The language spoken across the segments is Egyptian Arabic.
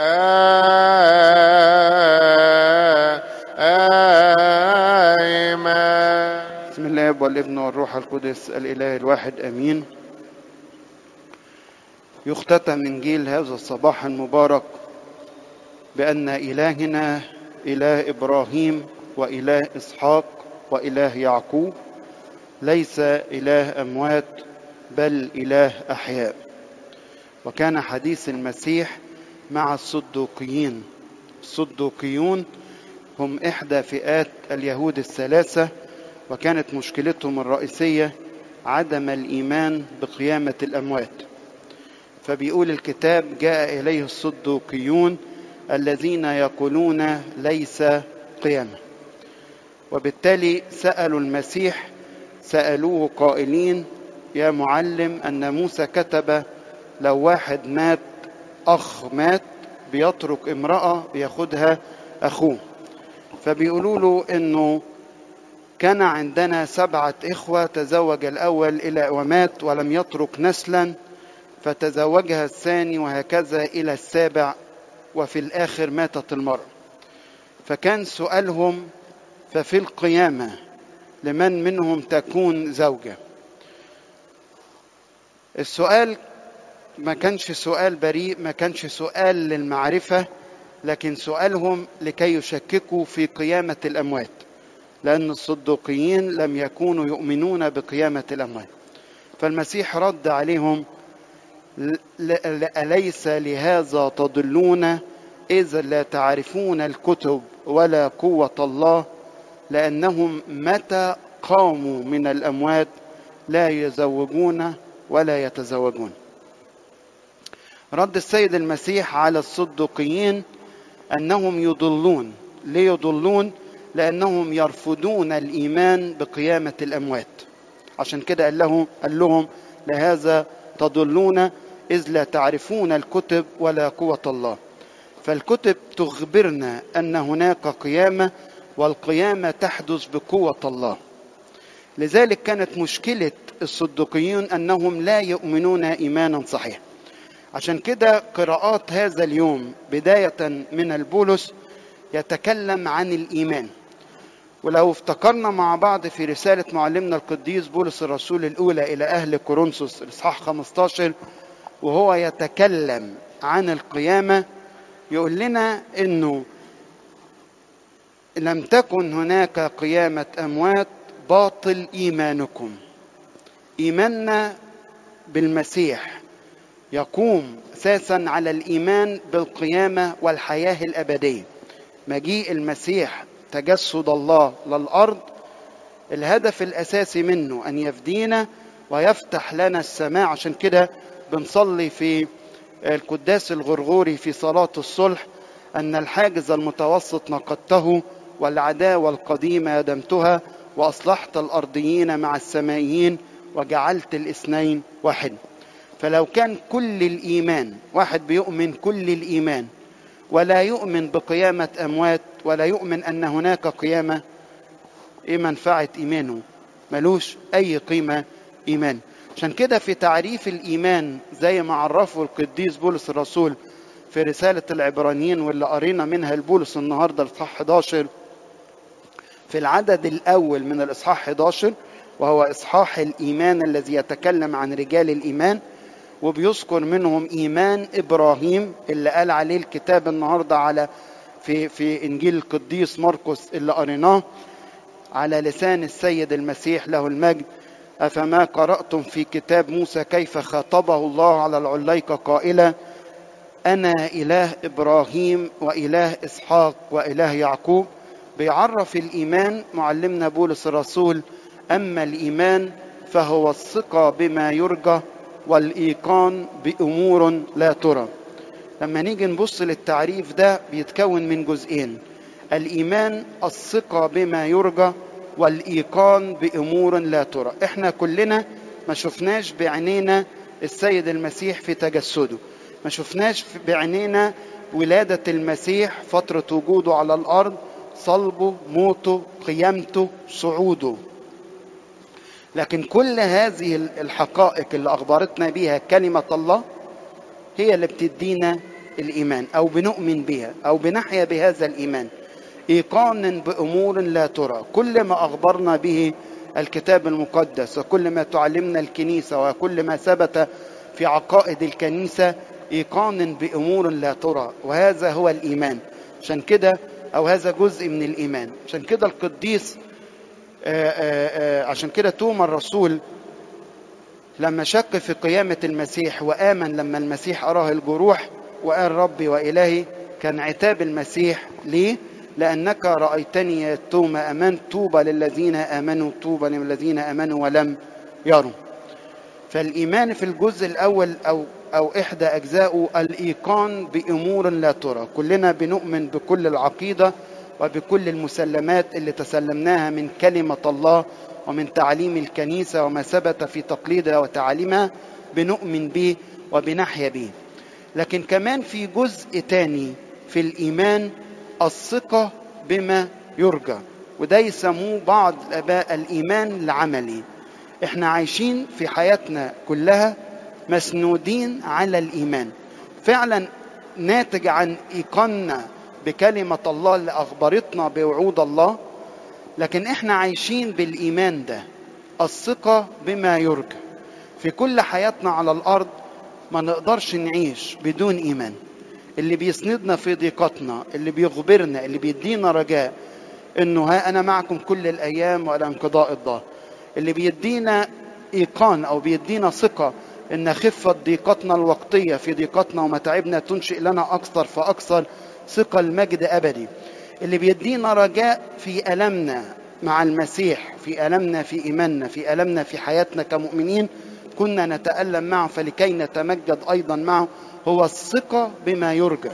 آمين بسم الله والابن والروح القدس الاله الواحد امين يختتم انجيل هذا الصباح المبارك بان الهنا اله ابراهيم واله اسحاق واله يعقوب ليس اله اموات بل اله احياء وكان حديث المسيح مع الصدوقيين الصدوقيون هم احدى فئات اليهود الثلاثه وكانت مشكلتهم الرئيسيه عدم الايمان بقيامه الاموات فبيقول الكتاب جاء اليه الصدوقيون الذين يقولون ليس قيامه وبالتالي سالوا المسيح سالوه قائلين يا معلم ان موسى كتب لو واحد مات اخ مات بيترك امراه بياخدها اخوه فبيقولوا له انه كان عندنا سبعه اخوه تزوج الاول الى ومات ولم يترك نسلا فتزوجها الثاني وهكذا الى السابع وفي الاخر ماتت المراه فكان سؤالهم ففي القيامه لمن منهم تكون زوجه السؤال ما كانش سؤال بريء ما كانش سؤال للمعرفه لكن سؤالهم لكي يشككوا في قيامه الاموات لان الصدوقيين لم يكونوا يؤمنون بقيامه الاموات فالمسيح رد عليهم أليس لهذا تضلون إذ لا تعرفون الكتب ولا قوة الله لأنهم متى قاموا من الأموات لا يزوجون ولا يتزوجون رد السيد المسيح على الصدقيين أنهم يضلون ليه يضلون لأنهم يرفضون الإيمان بقيامة الأموات عشان كده قال لهم قال لهم لهذا تضلون إذ لا تعرفون الكتب ولا قوة الله فالكتب تخبرنا أن هناك قيامة والقيامة تحدث بقوة الله لذلك كانت مشكلة الصدقيين أنهم لا يؤمنون إيمانا صحيحا عشان كده قراءات هذا اليوم بداية من البولس يتكلم عن الإيمان ولو افتكرنا مع بعض في رسالة معلمنا القديس بولس الرسول الأولى إلى أهل كورنثوس الإصحاح 15 وهو يتكلم عن القيامة يقول لنا إنه لم تكن هناك قيامة أموات باطل إيمانكم إيماننا بالمسيح يقوم أساسا على الإيمان بالقيامة والحياة الأبدية مجيء المسيح تجسد الله للأرض الهدف الأساسي منه أن يفدينا ويفتح لنا السماء عشان كده بنصلي في القداس الغرغوري في صلاة الصلح أن الحاجز المتوسط نقضته والعداوة القديمة دمتها وأصلحت الأرضيين مع السمائيين وجعلت الاثنين واحد فلو كان كل الإيمان واحد بيؤمن كل الإيمان ولا يؤمن بقيامة أموات ولا يؤمن أن هناك قيامة إيه منفعة إيمانه ملوش أي قيمة إيمان عشان كده في تعريف الإيمان زي ما عرفه القديس بولس الرسول في رسالة العبرانيين واللي قرينا منها البولس النهاردة الإصحاح 11 في العدد الأول من الإصحاح 11 وهو إصحاح الإيمان الذي يتكلم عن رجال الإيمان وبيذكر منهم إيمان إبراهيم اللي قال عليه الكتاب النهاردة على في في إنجيل القديس مرقس اللي قريناه على لسان السيد المسيح له المجد أفما قرأتم في كتاب موسى كيف خاطبه الله على العليقة قائلا أنا إله إبراهيم وإله إسحاق وإله يعقوب بيعرف الإيمان معلمنا بولس الرسول أما الإيمان فهو الثقة بما يرجى والإيقان بأمور لا ترى لما نيجي نبص للتعريف ده بيتكون من جزئين الإيمان الثقة بما يرجى والإيقان بأمور لا ترى احنا كلنا ما شفناش بعينينا السيد المسيح في تجسده ما شفناش بعينينا ولادة المسيح فترة وجوده على الأرض صلبه موته قيامته صعوده لكن كل هذه الحقائق اللي أخبرتنا بها كلمة الله هي اللي بتدينا الإيمان أو بنؤمن بها أو بنحيا بهذا الإيمان إيقانا بأمور لا ترى كل ما أخبرنا به الكتاب المقدس وكل ما تعلمنا الكنيسة وكل ما ثبت في عقائد الكنيسة إيقانا بأمور لا ترى وهذا هو الإيمان عشان كده أو هذا جزء من الإيمان عشان كده القديس آآ آآ عشان كده توما الرسول لما شك في قيامة المسيح وآمن لما المسيح أراه الجروح وقال ربي وإلهي كان عتاب المسيح ليه؟ لأنك رأيتني يا توما أمنت طوبى للذين آمنوا طوبى للذين آمنوا ولم يروا فالإيمان في الجزء الأول أو أو إحدى أجزائه الإيقان بأمور لا ترى كلنا بنؤمن بكل العقيدة وبكل المسلمات اللي تسلمناها من كلمة الله ومن تعليم الكنيسة وما ثبت في تقليدها وتعاليمها بنؤمن به وبنحيا به لكن كمان في جزء تاني في الإيمان الثقة بما يرجى وده يسموه بعض الآباء الإيمان العملي احنا عايشين في حياتنا كلها مسنودين على الإيمان فعلا ناتج عن إيقاننا بكلمة الله اللي أخبرتنا بوعود الله لكن احنا عايشين بالإيمان ده الثقة بما يرجى في كل حياتنا على الأرض ما نقدرش نعيش بدون إيمان اللي بيسندنا في ضيقتنا اللي بيخبرنا اللي بيدينا رجاء انه ها انا معكم كل الايام والى انقضاء الظهر اللي بيدينا ايقان او بيدينا ثقه ان خفه ضيقتنا الوقتيه في ضيقتنا ومتاعبنا تنشئ لنا اكثر فاكثر ثقه المجد ابدي اللي بيدينا رجاء في المنا مع المسيح في المنا في ايماننا في المنا في حياتنا كمؤمنين كنا نتالم معه فلكي نتمجد ايضا معه هو الثقه بما يرجى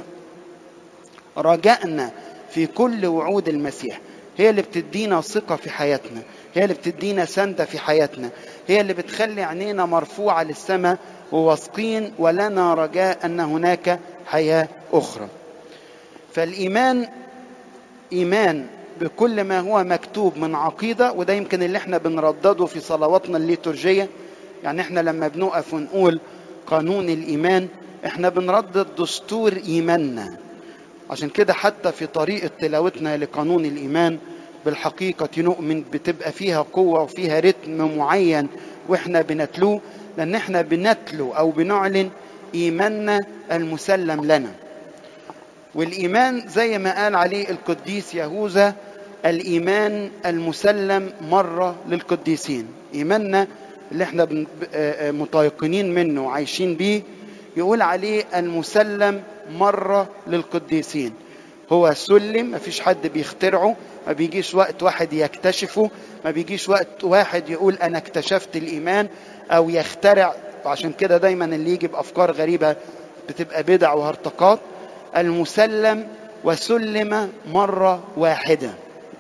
رجائنا في كل وعود المسيح هي اللي بتدينا ثقه في حياتنا هي اللي بتدينا سندة في حياتنا هي اللي بتخلي عينينا مرفوعة للسماء وواثقين ولنا رجاء أن هناك حياة أخرى فالإيمان إيمان بكل ما هو مكتوب من عقيدة وده يمكن اللي احنا بنردده في صلواتنا الليتورجية يعني احنا لما بنقف ونقول قانون الإيمان احنا بنردد دستور إيماننا عشان كده حتى في طريقة تلاوتنا لقانون الإيمان بالحقيقة نؤمن بتبقى فيها قوة وفيها رتم معين واحنا بنتلوه لأن احنا بنتلو أو بنعلن إيماننا المسلم لنا والإيمان زي ما قال عليه القديس يهوذا الإيمان المسلم مرة للقديسين إيماننا اللي احنا متيقنين منه وعايشين بيه يقول عليه المسلم مرة للقديسين هو سلم مفيش حد بيخترعه ما بيجيش وقت واحد يكتشفه ما بيجيش وقت واحد يقول انا اكتشفت الايمان او يخترع عشان كده دايما اللي يجي بافكار غريبه بتبقى بدع وهرطقات المسلم وسلم مره واحده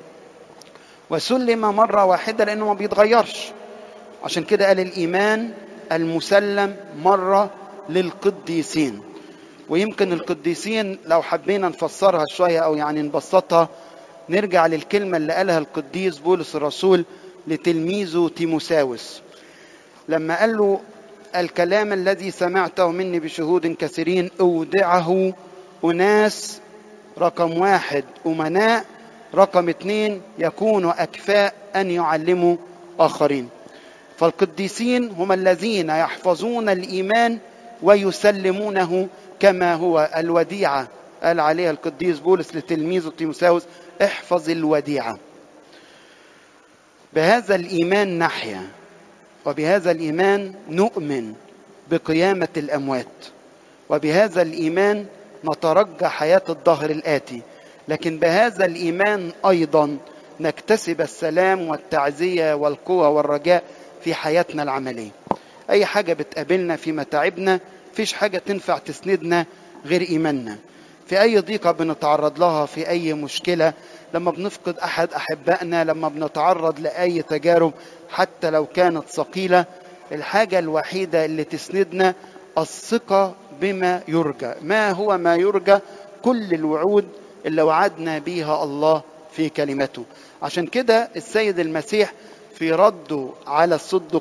وسلم مره واحده لانه ما بيتغيرش عشان كده قال الايمان المسلم مره للقديسين ويمكن القديسين لو حبينا نفسرها شويه او يعني نبسطها نرجع للكلمة اللي قالها القديس بولس الرسول لتلميذه تيموساوس لما قال له الكلام الذي سمعته مني بشهود كثيرين اودعه أناس رقم واحد أمناء رقم اثنين يكونوا أكفاء أن يعلموا آخرين فالقديسين هم الذين يحفظون الإيمان ويسلمونه كما هو الوديعة قال عليها القديس بولس لتلميذه تيموساوس احفظ الوديعة بهذا الإيمان نحيا وبهذا الإيمان نؤمن بقيامة الأموات وبهذا الإيمان نترجى حياة الظهر الآتي لكن بهذا الإيمان أيضا نكتسب السلام والتعزية والقوة والرجاء في حياتنا العملية أي حاجة بتقابلنا في متاعبنا فيش حاجة تنفع تسندنا غير إيماننا في أي ضيقة بنتعرض لها في أي مشكلة لما بنفقد أحد أحبائنا لما بنتعرض لأي تجارب حتى لو كانت ثقيلة الحاجة الوحيدة اللي تسندنا الثقة بما يرجى ما هو ما يرجى كل الوعود اللي وعدنا بيها الله في كلمته عشان كده السيد المسيح في رده على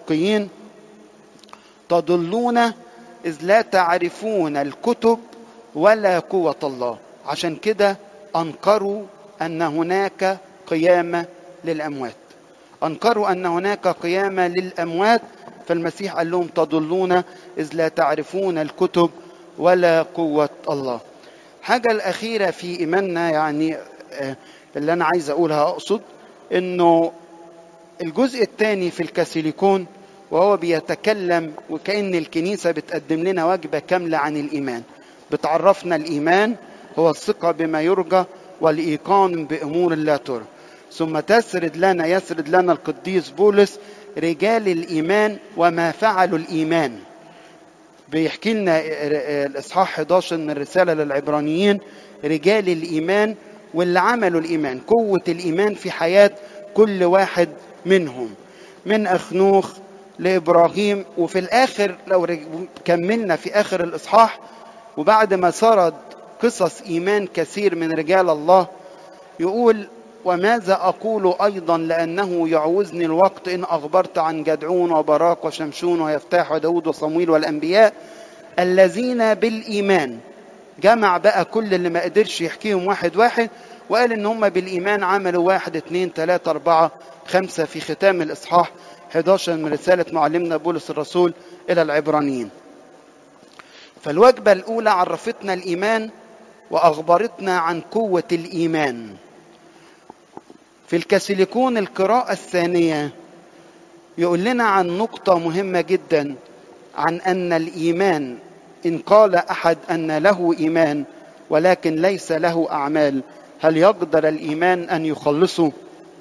الصدقيين تضلون إذ لا تعرفون الكتب ولا قوة الله عشان كده أنكروا أن هناك قيامة للأموات أنكروا أن هناك قيامة للأموات فالمسيح قال لهم تضلون إذ لا تعرفون الكتب ولا قوة الله حاجة الأخيرة في إيماننا يعني اللي أنا عايز أقولها أقصد إنه الجزء الثاني في الكاثوليكون وهو بيتكلم وكأن الكنيسة بتقدم لنا وجبة كاملة عن الإيمان بتعرفنا الإيمان هو الثقة بما يرجى والإيقان بأمور لا ترى ثم تسرد لنا يسرد لنا القديس بولس رجال الإيمان وما فعلوا الإيمان بيحكي لنا الإصحاح 11 من الرسالة للعبرانيين رجال الإيمان واللي عملوا الإيمان قوة الإيمان في حياة كل واحد منهم من أخنوخ لإبراهيم وفي الآخر لو كملنا في آخر الإصحاح وبعد ما سرد قصص إيمان كثير من رجال الله يقول وماذا أقول أيضا لأنه يعوزني الوقت إن أخبرت عن جدعون وبراك وشمشون ويفتاح وداود وصمويل والأنبياء الذين بالإيمان جمع بقى كل اللي ما قدرش يحكيهم واحد واحد وقال إن هم بالإيمان عملوا واحد اتنين تلاتة أربعة خمسة في ختام الإصحاح 11 من رسالة معلمنا بولس الرسول إلى العبرانيين فالوجبة الأولى عرفتنا الإيمان وأخبرتنا عن قوة الإيمان في الكاثوليكون القراءة الثانية يقول لنا عن نقطة مهمة جدا عن أن الإيمان إن قال أحد أن له إيمان ولكن ليس له أعمال هل يقدر الإيمان أن يخلصه؟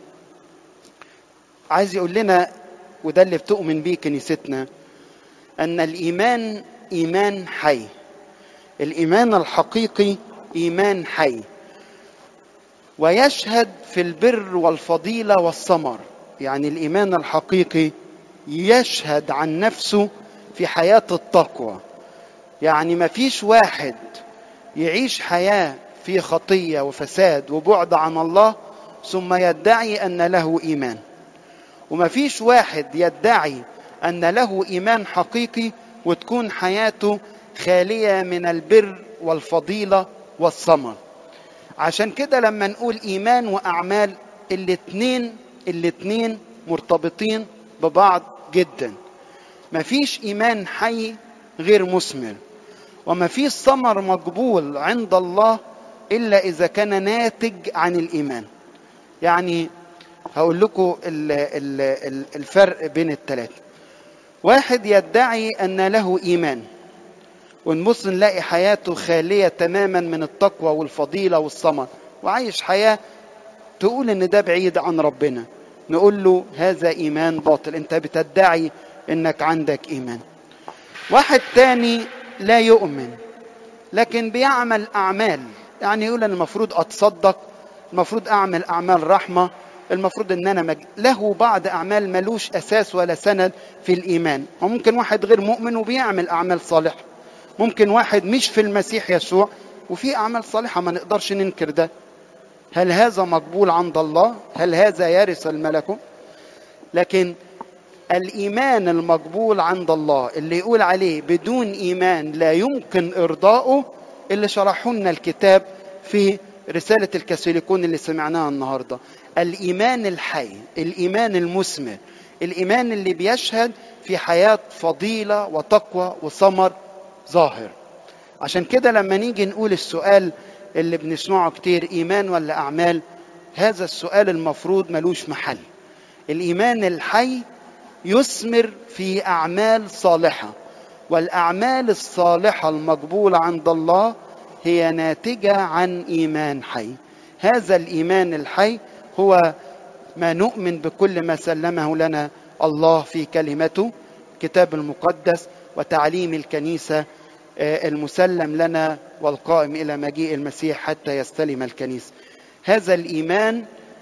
عايز يقول لنا وده اللي بتؤمن بيه كنيستنا أن الإيمان إيمان حي الإيمان الحقيقي إيمان حي ويشهد في البر والفضيلة والثمر يعني الإيمان الحقيقي يشهد عن نفسه في حياة التقوى يعني ما فيش واحد يعيش حياة في خطية وفساد وبعد عن الله ثم يدعي أن له إيمان وما فيش واحد يدعي أن له إيمان حقيقي وتكون حياته خالية من البر والفضيلة والثمر عشان كده لما نقول إيمان وأعمال الاتنين الاتنين مرتبطين ببعض جدا مفيش إيمان حي غير مثمر ومفيش ثمر مقبول عند الله إلا إذا كان ناتج عن الإيمان يعني هقول لكم الفرق بين الثلاثة واحد يدعي أن له إيمان ونبص نلاقي حياته خالية تماما من التقوى والفضيلة والثمر وعايش حياة تقول ان ده بعيد عن ربنا نقول له هذا ايمان باطل انت بتدعي انك عندك ايمان واحد تاني لا يؤمن لكن بيعمل اعمال يعني يقول انا المفروض اتصدق المفروض اعمل اعمال رحمه المفروض ان انا مج... له بعض اعمال ملوش اساس ولا سند في الايمان وممكن واحد غير مؤمن وبيعمل اعمال صالحه ممكن واحد مش في المسيح يسوع وفي اعمال صالحه ما نقدرش ننكر ده هل هذا مقبول عند الله هل هذا يرث الملكوت لكن الايمان المقبول عند الله اللي يقول عليه بدون ايمان لا يمكن ارضائه اللي شرحوا لنا الكتاب في رساله الكاثوليكون اللي سمعناها النهارده الايمان الحي الايمان المثمر الايمان اللي بيشهد في حياه فضيله وتقوى وثمر ظاهر عشان كده لما نيجي نقول السؤال اللي بنسمعه كتير ايمان ولا اعمال هذا السؤال المفروض ملوش محل الايمان الحي يثمر في اعمال صالحه والاعمال الصالحه المقبوله عند الله هي ناتجه عن ايمان حي هذا الايمان الحي هو ما نؤمن بكل ما سلمه لنا الله في كلمته كتاب المقدس وتعليم الكنيسه المسلم لنا والقائم الى مجيء المسيح حتى يستلم الكنيسه هذا الايمان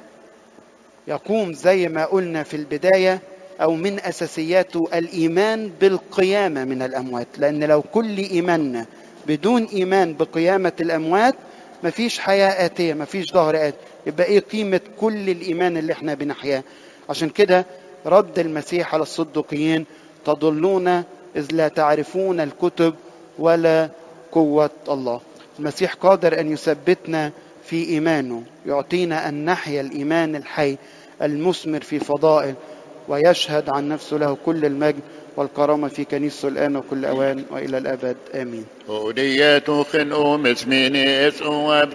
يقوم زي ما قلنا في البدايه او من اساسياته الايمان بالقيامه من الاموات لان لو كل ايماننا بدون ايمان بقيامه الاموات مفيش حياه اتيه مفيش ظهر اتي يبقى ايه قيمه كل الايمان اللي احنا بنحياه عشان كده رد المسيح على الصدقيين تضلون اذ لا تعرفون الكتب ولا قوه الله المسيح قادر أن يثبتنا في إيمانه يعطينا أن نحيا الإيمان الحي المثمر في فضائل ويشهد عن نفسه له كل المجد والكرامة في كنيسته الآن وكل أوان وإلى الأبد آمين Odiet och en omes minnes och